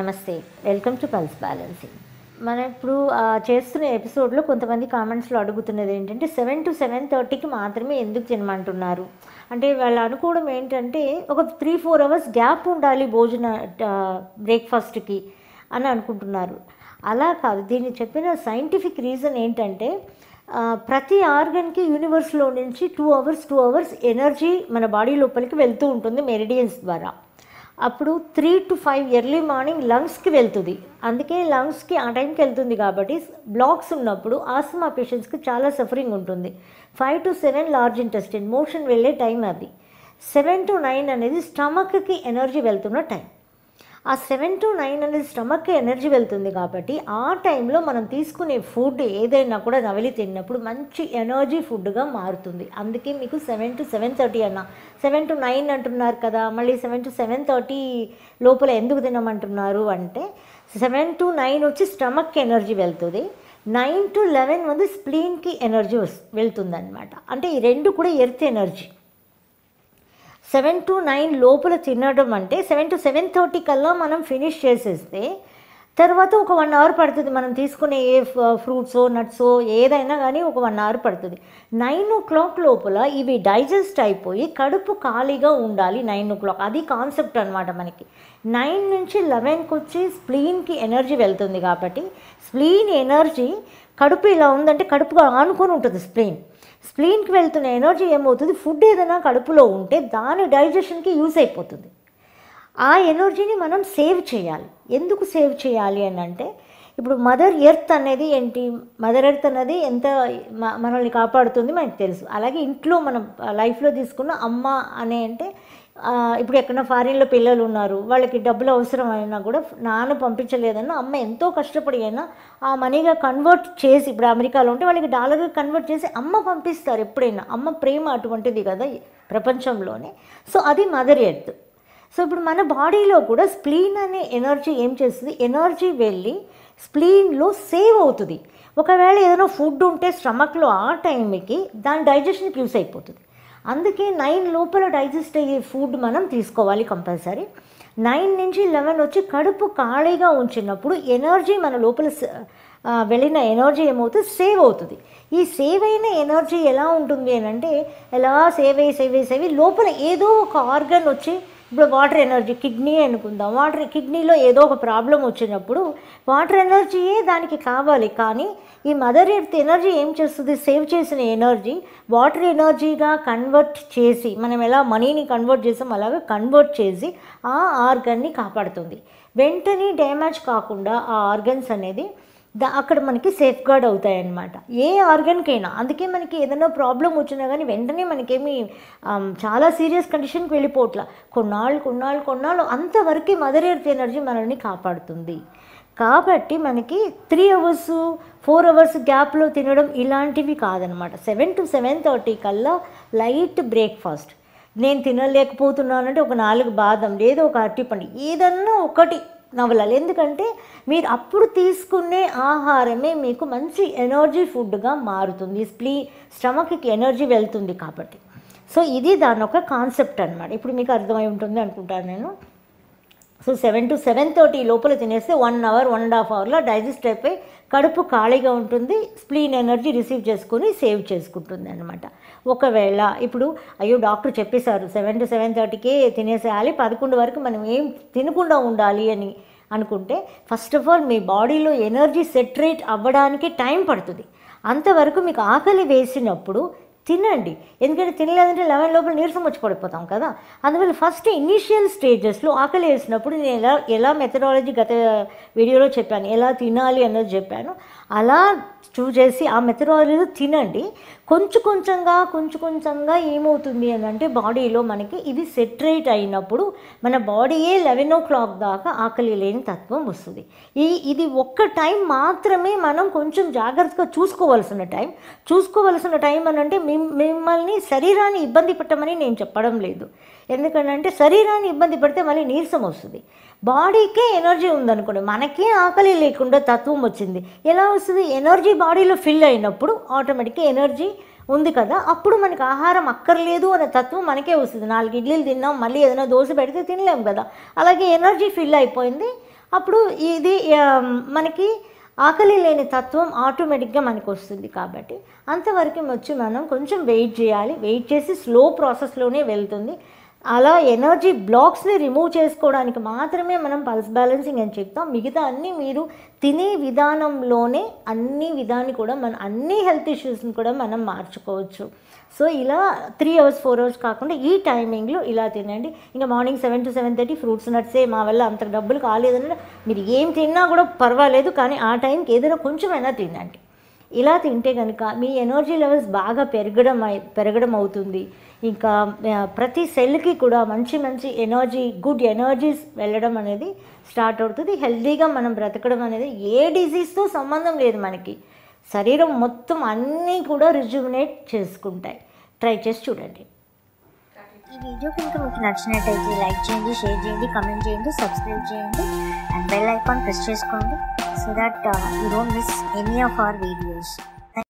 నమస్తే welcome to pulse balancing మనం ఇప్పుడు ఆ, చేస్తున్న ఎపిసోడ్లో కొంతమంది కామెంట్స్లో అడుగుతున్నది ఏంటంటే సెవెన్ టు సెవెన్ థర్టీకి మాత్రమే ఎందుకు తినమంటున్నారు అంటే వాళ్ళు అనుకోవడం ఏంటంటే ఒక త్రీ ఫోర్ అవర్స్ గ్యాప్ ఉండాలి భోజన బ్రేక్ఫాస్ట్కి అని అనుకుంటున్నారు అలా కాదు దీన్ని చెప్పిన సైంటిఫిక్ రీజన్ ఏంటంటే ఆ, ప్రతి ఆర్గన్కి యూనివర్స్లో నుంచి two hours two hours energy మన బాడీ లోపలికి వెళ్తూ ఉంటుంది మెరిడియన్స్ ద్వారా అప్పుడు three to five early morning లంగ్స్కి వెళ్తుంది అందుకే లంగ్స్కి ఆ టైంకి వెళ్తుంది కాబట్టి బ్లాక్స్ ఉన్నప్పుడు ఆస్మా పేషెంట్స్కి చాలా సఫరింగ్ ఉంటుంది five to seven large intestine motion వెళ్ళే టైం అది సెవెన్ టు నైన్ అనేది స్టమక్కి ఎనర్జీ వెళ్తున్న టైం ఆ సెవెన్ టు నైన్ అనేది స్టమక్కి ఎనర్జీ వెళ్తుంది కాబట్టి ఆ టైంలో మనం తీసుకునే ఫుడ్ ఏదైనా కూడా నవలి తిన్నప్పుడు మంచి ఎనర్జీ ఫుడ్గా మారుతుంది అందుకే మీకు సెవెన్ టు సెవెన్ థర్టీ అన్న సెవెన్ టు నైన్ అంటున్నారు కదా మళ్ళీ సెవెన్ టు సెవెన్ థర్టీ లోపల ఎందుకు తినమంటున్నారు అంటే సెవెన్ టు నైన్ వచ్చి స్టమక్కి ఎనర్జీ వెళ్తుంది నైన్ టు లెవెన్ வந்து స్ప్లీన్కి ఎనర్జీ వస్ వెళ్తుంది అనమాట అంటే ఈ రెండు కూడా earth energy seven to nine లోపల తినడం అంటే సెవెన్ టు సెవెన్ థర్టీ కల్లా మనం ఫినిష్ చేసేస్తే తర్వాత ఒక వన్ అవర్ పడుతుంది మనం తీసుకునే ఏ ఫ్రూట్సో నట్సో ఏదైనా కానీ ఒక వన్ అవర్ పడుతుంది నైన్ ఓ క్లాక్ లోపల ఇవి డైజెస్ట్ అయిపోయి కడుపు ఖాళీగా ఉండాలి నైన్ ఓ క్లాక్ అది కాన్సెప్ట్ అనమాట మనకి నైన్ నుంచి లెవెన్కి వచ్చి స్ప్లీన్కి ఎనర్జీ వెళ్తుంది కాబట్టి స్ప్లీన్ ఎనర్జీ కడుపు ఇలా ఉందంటే కడుపుగా ఆనుకొని ఉంటుంది స్ప్లీన్ స్ప్లీన్కి వెళ్తున్న ఎనర్జీ ఏమవుతుంది ఫుడ్ ఏదైనా కడుపులో ఉంటే దాని డైజెషన్కి యూస్ అయిపోతుంది ఆ ఎనర్జీని మనం సేవ్ చేయాలి ఎందుకు సేవ్ చేయాలి అని అంటే ఇప్పుడు మదర్ ఎర్త్ అనేది ఏంటి మదర్ ఎర్త్ అనేది ఎంత మ- మనల్ని కాపాడుతుంది మనకు తెలుసు అలాగే ఇంట్లో మనం లైఫ్లో తీసుకున్న అమ్మ అనే అంటే ఆ, ఇప్పుడు ఎక్కడ ఫారిన్లో పిల్లలు ఉన్నారు వాళ్ళకి డబ్బులు అవసరం అయినా కూడా నాన్న పంపించలేదన్నా అమ్మ ఎంతో కష్టపడి అయినా ఆ మనీగా కన్వర్ట్ చేసి ఇప్పుడు అమెరికాలో ఉంటే వాళ్ళకి డాలర్గా కన్వర్ట్ చేసి అమ్మ పంపిస్తారు ఎప్పుడైనా అమ్మ ప్రేమ అటువంటిది కదా ఈ ప్రపంచంలోనే సో అది మదర్ ఎర్త్ సో ఇప్పుడు మన బాడీలో కూడా స్ప్లీన్ అనే ఎనర్జీ ఏం చేస్తుంది ఎనర్జీ వెళ్ళి స్ప్లీన్లో సేవ్ అవుతుంది ఒకవేళ ఏదైనా ఫుడ్ ఉంటే స్టమక్లో ఆ టైంకి దాని డైజెషన్కి యూస్ అయిపోతుంది అందుకే నైన్ లోపల డైజెస్ట్ అయ్యే ఫుడ్ మనం తీసుకోవాలి కంపల్సరీ నైన్ నుంచి లెవెన్ వచ్చి కడుపు ఖాళీగా ఉంచినప్పుడు ఎనర్జీ మన లోపల స- ఆ, వెళ్ళిన ఎనర్జీ ఏమవుతుంది సేవ్ అవుతుంది ఈ సేవ్ అయిన ఎనర్జీ ఎలా ఉంటుంది అని అంటే ఎలా సేవ్ అయ్యి సేవ్ అయ్యి సేవ్ అయ్యి లోపల ఏదో ఒక ఆర్గన్ వచ్చి ఇప్పుడు వాటర్ ఎనర్జీ కిడ్నీ అనుకుందాం వాటర్ కిడ్నీలో ఏదో ఒక ప్రాబ్లం వచ్చినప్పుడు వాటర్ ఎనర్జీయే దానికి కావాలి కానీ ఈ మదర్ ఎర్త్ ఎనర్జీ ఏం చేస్తుంది సేవ్ చేసిన ఎనర్జీ వాటర్ ఎనర్జీగా కన్వర్ట్ చేసి మనం ఎలా మనీని కన్వర్ట్ చేసాం అలాగే కన్వర్ట్ చేసి ఆ ఆర్గన్ని కాపాడుతుంది వెంటనే డ్యామేజ్ కాకుండా ఆ ఆర్గన్స్ అనేది దా అక్కడ మనకి సేఫ్ గార్డ్ అవుతాయి అన్నమాట ఏ ఆర్గన్కైనా అందుకే మనకి ఏదైనా ప్రాబ్లం వచ్చినా కానీ వెంటనే మనకేమి ఆమ్, చాలా సీరియస్ కండిషన్కి వెళ్ళిపోవట్లా కొన్నాళ్ళు కొన్నాళ్ళు కొన్నాళ్ళు అంతవరకే మదర్ ఎర్త్ ఎనర్జీ మనల్ని కాపాడుతుంది కాబట్టి మనకి త్రీ అవర్స్ ఫోర్ అవర్స్ గ్యాప్లో తినడం ఇలాంటివి కాదనమాట సెవెన్ టు సెవెన్ థర్టీ కల్లా లైట్ బ్రేక్ఫాస్ట్ నేను తినలేకపోతున్నానంటే ఒక నాలుగు బాదం లేదా ఒక అరటిపండు ఏదన్నా ఒకటి నవలాలి ఎందుకంటే మీరు అప్పుడు తీసుకునే ఆహారమే మీకు మంచి ఎనర్జీ ఫుడ్గా మారుతుంది స్ప్లీ స్టమక్కి ఎనర్జీ వెళ్తుంది కాబట్టి సో ఇది దాని ఒక కాన్సెప్ట్ అనమాట ఇప్పుడు మీకు అర్థమై ఉంటుంది అనుకుంటాను నేను so seven to seven thirty లోపల తినేస్తే one hour one and half అవర్లో డైజెస్ట్ అయిపోయి కడుపు ఖాళీగా ఉంటుంది స్ప్లీన్ ఎనర్జీ రిసీవ్ చేసుకుని సేవ్ చేసుకుంటుంది అనమాట ఒకవేళ ఇప్పుడు అయ్యో డాక్టర్ చెప్పేశారు సెవెన్ టు సెవెన్ థర్టీకే తినేసేయాలి పదకొండు వరకు మనం ఏం తినకుండా ఉండాలి అని అనుకుంటే ఫస్ట్ ఆఫ్ ఆల్ మీ బాడీలో ఎనర్జీ సెటరేట్ అవ్వడానికి టైం పడుతుంది అంతవరకు మీకు ఆకలి వేసినప్పుడు తినండి ఎందుకంటే తినలేదంటే లెవెన్ లోపల నీరసం వచ్చి పడిపోతాం కదా అందువల్ల ఫస్ట్ ఇనీషియల్ స్టేజెస్లో ఆకలి వేసినప్పుడు నేను ఎలా ఎలా మెథడాలజీ గత వీడియోలో చెప్పాను ఎలా తినాలి అన్నది చెప్పాను అలా చూస్ చేసి ఆ మెథడాలజీలో తినండి కొంచెం కొంచెంగా కొంచెం కొంచెంగా ఏమవుతుంది అని అంటే బాడీలో మనకి ఇది సెటరేట్ అయినప్పుడు మన బాడీయే లెవెన్ ఓ క్లాక్ దాకా ఆకలి లేని తత్వం వస్తుంది ఈ ఇది ఒక్క టైం మాత్రమే మనం కొంచెం జాగ్రత్తగా చూసుకోవాల్సిన టైం చూసుకోవాల్సిన టైం అని అంటే మిమ్- మిమ్మల్ని శరీరాన్ని ఇబ్బంది పెట్టమని నేను చెప్పడం లేదు ఎందుకంటే శరీరాన్ని ఇబ్బంది పెడితే మళ్ళీ నీరసం వస్తుంది బాడీకే ఎనర్జీ ఉందనుకోండి మనకే ఆకలి లేకుండా తత్వం వచ్చింది ఎలా వస్తుంది ఎనర్జీ బాడీలో ఫిల్ అయినప్పుడు ఆటోమేటిక్గా ఎనర్జీ ఉంది కదా అప్పుడు మనకి ఆహారం అక్కర్లేదు అనే తత్వం మనకే వస్తుంది నాలుగు ఇడ్లీలు తిన్నాం మళ్ళీ ఏదైనా దోశ పెడితే తినలేం కదా అలాగే ఎనర్జీ ఫిల్ అయిపోయింది అప్పుడు ఇది ఆ, మనకి ఆకలి లేని తత్వం ఆటోమేటిక్గా మనకు వస్తుంది కాబట్టి అంతవరకు వచ్చి మనం కొంచెం వెయిట్ చేయాలి వెయిట్ చేసి స్లో ప్రాసెస్లోనే వెళ్తుంది అలా ఎనర్జీ బ్లాక్స్ని రిమూవ్ చేసుకోవడానికి మాత్రమే మనం పల్స్ బ్యాలెన్సింగ్ అని చెప్తాం మిగతా అన్నీ మీరు తినే విధానంలోనే అన్ని విధాన్ని కూడా మన అన్ని హెల్త్ ఇష్యూస్ని కూడా మనం మార్చుకోవచ్చు సో ఇలా త్రీ అవర్స్ ఫోర్ అవర్స్ కాకుండా ఈ టైమింగ్లో ఇలా తినండి ఇంకా morning seven to seven thirty fruits నట్సే మా వల్ల అంత డబ్బులు కాలేదంటే మీరు ఏం తిన్నా కూడా పర్వాలేదు కానీ ఆ టైంకి ఏదైనా కొంచెమైనా తినండి ఇలా తింటే కనుక మీ ఎనర్జీ లెవెల్స్ బాగా పెరగడం అయి- పెరగడం అవుతుంది ఇంకా ఆ, ప్రతి సెల్కి కూడా మంచి మంచి ఎనర్జీ గుడ్ ఎనర్జీస్ వెళ్ళడం అనేది స్టార్ట్ అవుతుంది హెల్తీగా మనం బ్రతకడం అనేది ఏ డిజీజ్తో సంబంధం లేదు మనకి శరీరం మొత్తం అన్నీ కూడా రిజ్యుమినేట్ చేసుకుంటాయి ట్రై చేసి చూడండి ఈ వీడియో కనుక మీకు నచ్చినట్టయితే లైక్ చేయండి షేర్ చేయండి కమెంట్ చేయండి సబ్స్క్రైబ్ చేయండి అండ్ బెల్ ఐకాన్ ప్రెస్ చేసుకోండి so that you don't miss any of our videos